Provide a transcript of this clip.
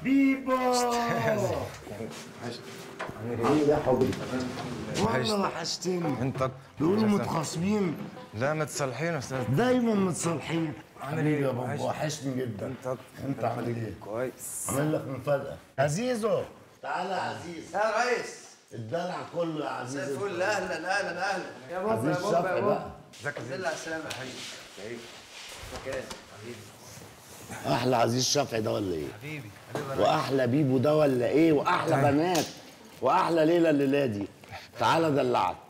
بيبو عامل ايه يا حبيبي والله وحشتني انت بيقولوا متخاصمين لا متصالحين استاذ دايما متصالحين عامل حبيبي ايه؟ يا بابا وحشني. وحشني جدا انت انت عامل ايه؟ كويس عامل لك مفاجأة عزيزو تعالى يا عزيز يا ريس الدلع كله يا عزيز زي الفل اهلا اهلا اهلا يا عزيز شفقي بقى ازيك يا الحمد زين لله على السلامه يا حبيبي مكان احلى عزيز شفعي ده ولا ايه؟ حبيبي حبيبي واحلى بيبو ده ولا ايه؟ واحلى بنات واحلى ليله الليله دي تعالى دلعك